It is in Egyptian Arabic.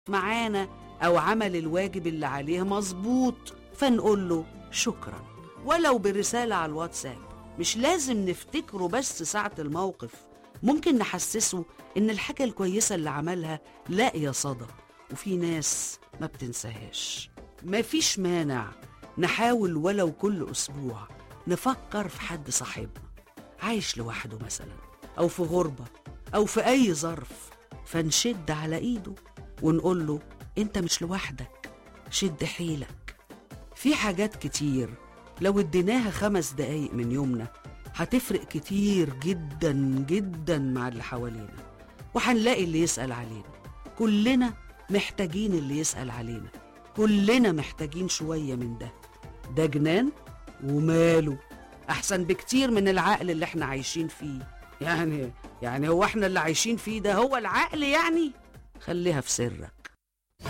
معانا أو عمل الواجب اللي عليه مظبوط فنقول له شكرا ولو برسالة على الواتساب مش لازم نفتكره بس ساعة الموقف ممكن نحسسه إن الحاجة الكويسة اللي عملها لاقية صدى وفي ناس ما بتنساهاش مفيش مانع نحاول ولو كل أسبوع نفكر في حد صاحبنا عايش لوحده مثلا أو في غربة أو في أي ظرف فنشد على إيده ونقول له أنت مش لوحدك شد حيلك في حاجات كتير لو اديناها خمس دقايق من يومنا هتفرق كتير جدا جدا مع اللي حوالينا وهنلاقي اللي يسأل علينا كلنا محتاجين اللي يسأل علينا كلنا محتاجين شوية من ده ده جنان وماله أحسن بكتير من العقل اللي احنا عايشين فيه يعني يعني هو احنا اللي عايشين فيه ده هو العقل يعني خليها في سرك